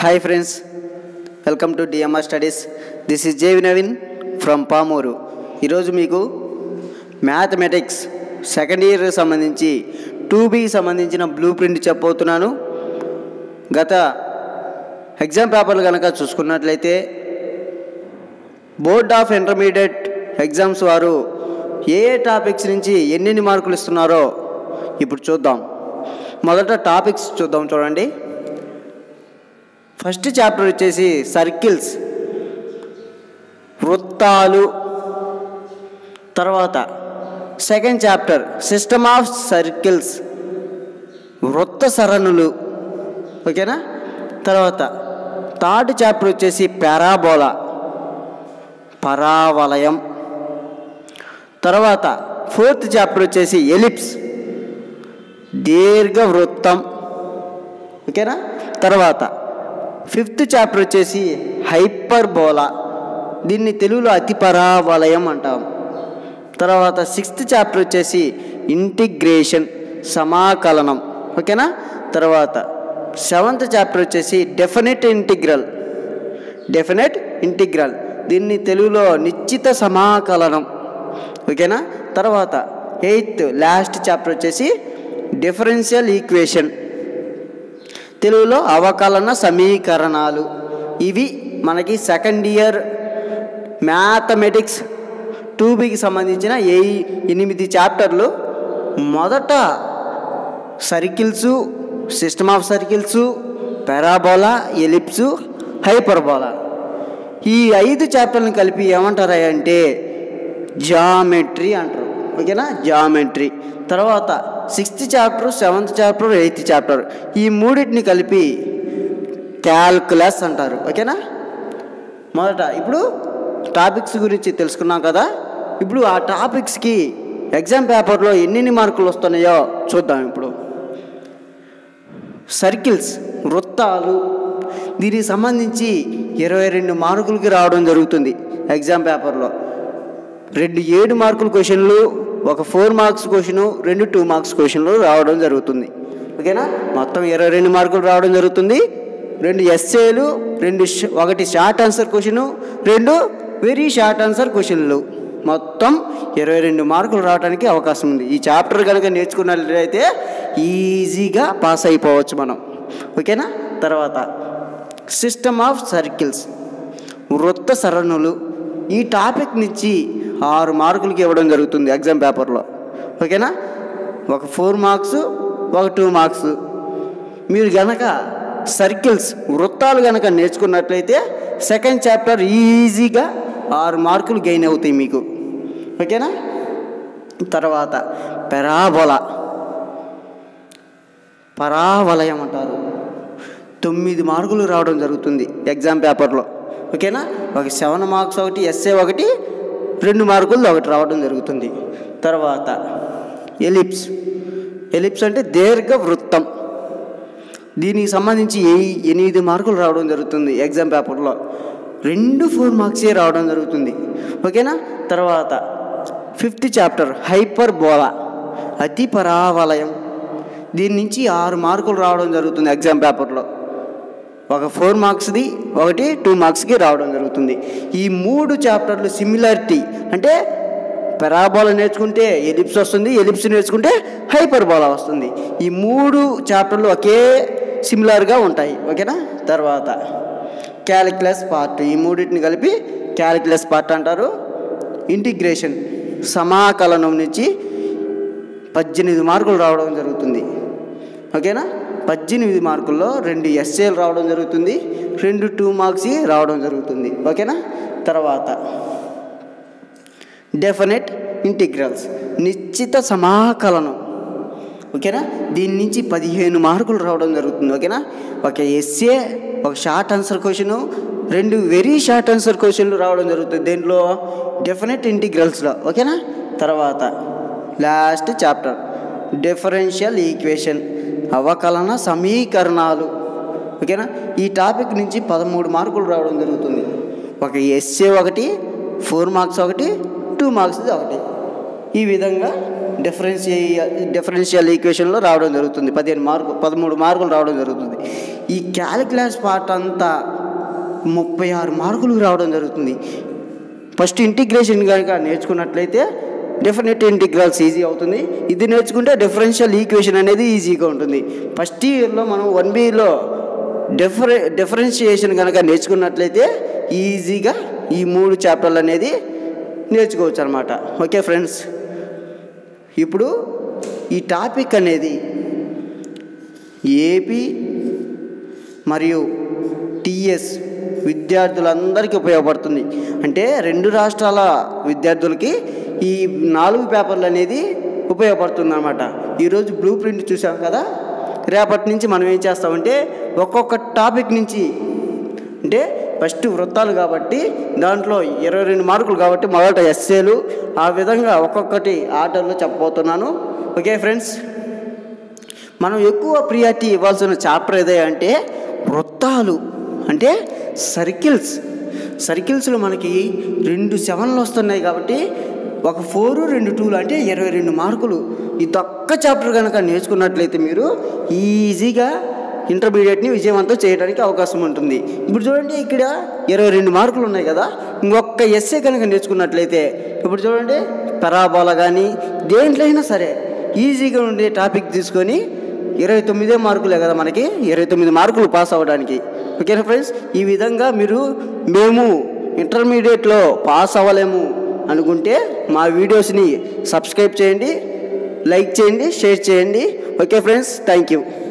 hi friends welcome to DMR studies this is JV Naveen from Pamuru ఈరోజు మీకు mathematics second year సంబంధించి two బీకి సంబంధించిన బ్లూ ప్రింట్ చెప్పబోతున్నాను గత ఎగ్జామ్ పేపర్లు కనుక చూసుకున్నట్లయితే బోర్డ్ ఆఫ్ ఇంటర్మీడియట్ ఎగ్జామ్స్ వారు ఏ ఏ టాపిక్స్ నుంచి ఎన్నెన్ని మార్కులు ఇస్తున్నారో ఇప్పుడు చూద్దాం మొదట టాపిక్స్ చూద్దాం చూడండి ఫస్ట్ చాప్టర్ వచ్చేసి సర్కిల్స్ వృత్తాలు తర్వాత second chapter system of circles వృత్త సరణులు ఓకేనా తర్వాత థర్డ్ చాప్టర్ వచ్చేసి పారాబోలా పరావలయం తర్వాత ఫోర్త్ చాప్టర్ వచ్చేసి ఎలిప్స్ దీర్ఘవృత్తం ఓకేనా తర్వాత ఫిఫ్త్ చాప్టర్ వచ్చేసి హైపర్బోలా దీన్ని తెలుగులో అతి పరావలయం అంటాం తర్వాత సిక్స్త్ చాప్టర్ వచ్చేసి ఇంటిగ్రేషన్ సమాకలనం ఓకేనా తర్వాత సెవెంత్ చాప్టర్ వచ్చేసి డెఫినెట్ ఇంటిగ్రల్ డెఫినెట్ ఇంటిగ్రల్ దీన్ని తెలుగులో నిశ్చిత సమాకలనం ఓకేనా తర్వాత ఎయిత్ లాస్ట్ చాప్టర్ వచ్చేసి డిఫరెన్షియల్ ఈక్వేషన్ తెలుగులో అవకలన సమీకరణాలు ఇవి మనకి సెకండ్ ఇయర్ మ్యాథమెటిక్స్ టూ బికి సంబంధించిన ఏ ఎనిమిది చాప్టర్లు మొదట circles system of circles parabola ellipse hyperbola ఈ ఐదు చాప్టర్లను కలిపి ఏమంటారా అంటే జామెట్రీ అంటారు ఓకేనా జామెట్రీ తర్వాత sixth chapter seventh chapter eighth chapter ఈ మూడింటిని కలిపి క్యాల్కులస్ అంటారు ఓకేనా మొదట ఇప్పుడు టాపిక్స్ గురించి తెలుసుకున్నాం కదా ఇప్పుడు ఆ టాపిక్స్కి ఎగ్జామ్ పేపర్లో ఎన్నెన్ని మార్కులు వస్తున్నాయో చూద్దాం ఇప్పుడు సర్కిల్స్ వృత్తాలు దీనికి సంబంధించి ఇరవై రెండు మార్కులకి రావడం జరుగుతుంది ఎగ్జామ్ పేపర్లో రెండు ఏడు మార్కుల క్వశ్చన్లు ఒక ఫోర్ మార్క్స్ క్వశ్చన్ రెండు టూ మార్క్స్ క్వశ్చన్లు రావడం జరుగుతుంది ఓకేనా మొత్తం ఇరవై రెండు మార్కులు రావడం జరుగుతుంది రెండు ఎస్ఏలు రెండు ష- ఒకటి షార్ట్ ఆన్సర్ క్వశ్చన్ రెండు వెరీ షార్ట్ ఆన్సర్ క్వశ్చన్లు మొత్తం ఇరవై రెండు మార్కులు రావడానికి అవకాశం ఉంది ఈ చాప్టర్ కనుక నేర్చుకున్నట్లయితే ఈజీగా పాస్ అయిపోవచ్చు మనం ఓకేనా తర్వాత సిస్టమ్ ఆఫ్ సర్కిల్స్ వృత్త సరణులు ఈ టాపిక్ నుంచి ఆరు మార్కులకి ఇవ్వడం జరుగుతుంది ఎగ్జామ్ పేపర్లో ఓకేనా ఒక ఫోర్ మార్క్స్ ఒక టూ మార్క్స్ మీరు గనక సర్కిల్స్ వృత్తాలు గనక నేర్చుకున్నట్లయితే సెకండ్ చాప్టర్ ఈజీగా ఆరు మార్కులు గెయిన్ అవుతాయి మీకు ఓకేనా తర్వాత పెరాబొలా పరావలయం అంటారు తొమ్మిది మార్కులు రావడం జరుగుతుంది ఎగ్జామ్ పేపర్లో ఓకేనా ఒక సెవెన్ మార్క్స్ ఒకటి ఎస్ఏ ఒకటి రెండు మార్కులు ఒకటి రావడం జరుగుతుంది తర్వాత ఎలిప్స్ ఎలిప్స్ అంటే దీర్ఘ వృత్తం దీనికి సంబంధించి ఏ- ఎనిమిది మార్కులు రావడం జరుగుతుంది ఎగ్జామ్ పేపర్లో రెండు ఫోర్ మార్క్సే రావడం జరుగుతుంది ఓకేనా తర్వాత ఫిఫ్త్ చాప్టర్ హైపర్ బోలా అతి పరావలయం దీని నుంచి ఆరు మార్కులు రావడం జరుగుతుంది ఎగ్జామ్ పేపర్లో ఒక ఫోర్ మార్క్స్ది ఒకటి టూ మార్క్స్కి రావడం జరుగుతుంది ఈ మూడు చాప్టర్లు సిమిలారిటీ అంటే పెరాబోలా నేర్చుకుంటే ఎలిప్స్ వస్తుంది ఎలిప్స్ నేర్చుకుంటే హైపర్బోలా వస్తుంది ఈ మూడు చాప్టర్లు ఒకే సిమిలర్గా ఉంటాయి ఓకేనా తర్వాత క్యాలిక్యులస్ పార్ట్ ఈ మూడింటిని కలిపి క్యాలిక్యులస్ పార్ట్ అంటారు ఇంటిగ్రేషన్ సమాకలనం నుంచి పద్దెనిమిది మార్కులు రావడం జరుగుతుంది ఓకేనా పద్దెనిమిది మార్కుల్లో రెండు ఎస్ఏలు రావడం జరుగుతుంది రెండు టూ మార్క్స్ రావడం జరుగుతుంది ఓకేనా తర్వాత డెఫినెట్ ఇంటిగ్రల్స్ నిశ్చిత సమాకలనం ఓకేనా దీని నుంచి పదిహేను మార్కులు రావడం జరుగుతుంది ఓకేనా ఒక ఎస్ఏ ఒక షార్ట్ ఆన్సర్ క్వశ్చన్ రెండు వెరీ షార్ట్ ఆన్సర్ క్వశ్చన్లు రావడం జరుగుతుంది దేంట్లో డెఫినెట్ ఇంటిగ్రల్స్లో ఓకేనా తర్వాత లాస్ట్ చాప్టర్ డిఫరెన్షియల్ ఈక్వేషన్ అవకలన సమీకరణాలు ఓకేనా ఈ టాపిక్ నుంచి పదమూడు మార్కులు రావడం జరుగుతుంది ఒక ఎస్ఏ ఒకటి ఫోర్ మార్క్స్ ఒకటి టూ మార్క్స్ ఒకటి ఈ విధంగా డిఫరెన్షియ డిఫరెన్షియల్ ఈక్వేషన్లో రావడం జరుగుతుంది పదిహేను మార్కు పదమూడు మార్కులు రావడం జరుగుతుంది ఈ క్యాలిక్యులస్ పార్ట్ అంతా ముప్పై ఆరు మార్కులు రావడం జరుగుతుంది ఫస్ట్ ఇంటిగ్రేషన్ కనుక నేర్చుకున్నట్లయితే డెఫినెట్ ఇంటిగ్రల్స్ ఈజీ అవుతుంది ఇది నేర్చుకుంటే డిఫరెన్షియల్ ఈక్వేషన్ అనేది ఈజీగా ఉంటుంది ఫస్ట్ ఇయర్లో మనం వన్ బీలో డిఫరె డిఫరెన్షియేషన్ కనుక నేర్చుకున్నట్లయితే ఈజీగా ఈ మూడు చాప్టర్లు అనేది నేర్చుకోవచ్చు అనమాట ఓకే ఫ్రెండ్స్ ఇప్పుడు ఈ టాపిక్ అనేది ఏపీ మరియు టిఎస్ విద్యార్థులందరికీ ఉపయోగపడుతుంది అంటే రెండు రాష్ట్రాల విద్యార్థులకి ఈ నాలుగు పేపర్లు అనేది ఉపయోగపడుతుంది అనమాట ఈరోజు బ్లూ ప్రింట్ చూసాం కదా రేపటి నుంచి మనం ఏం చేస్తామంటే ఒక్కొక్క టాపిక్ నుంచి అంటే ఫస్ట్ వృత్తాలు కాబట్టి దాంట్లో ఇరవై రెండు మార్కులు కాబట్టి మొదట ఎస్ఏలు ఆ విధంగా ఒక్కొక్కటి ఆర్డర్లో చెప్పబోతున్నాను ఓకే ఫ్రెండ్స్ మనం ఎక్కువ ప్రియారిటీ ఇవ్వాల్సిన చాప్టర్ ఏదే అంటే వృత్తాలు అంటే సర్కిల్స్ సర్కిల్స్లో మనకి రెండు సెవెన్లు వస్తున్నాయి కాబట్టి ఒక ఫోర్ రెండు టూలు అంటే ఇరవై రెండు మార్కులు ఈ ఒక్క చాప్టర్ కనుక నేర్చుకున్నట్లయితే మీరు ఈజీగా ఇంటర్మీడియట్ని విజయవంతం చేయడానికి అవకాశం ఉంటుంది ఇప్పుడు చూడండి ఇక్కడ ఇరవై రెండు మార్కులు ఉన్నాయి కదా ఇంకొక ఎస్ఏ కనుక నేర్చుకున్నట్లయితే ఇప్పుడు చూడండి పరాబోల కానీ దేంట్లో అయినా సరే ఈజీగా ఉండే టాపిక్ తీసుకొని ఇరవై తొమ్మిదే మార్కులే కదా మనకి ఇరవై తొమ్మిది మార్కులు పాస్ అవ్వడానికి ఓకేనా ఫ్రెండ్స్ ఈ విధంగా మీరు మేము ఇంటర్మీడియట్లో పాస్ అవ్వలేము అనుకుంటే మా వీడియోస్ని సబ్స్క్రైబ్ చేయండి లైక్ చేయండి షేర్ చేయండి ఓకే ఫ్రెండ్స్ థ్యాంక్ యూ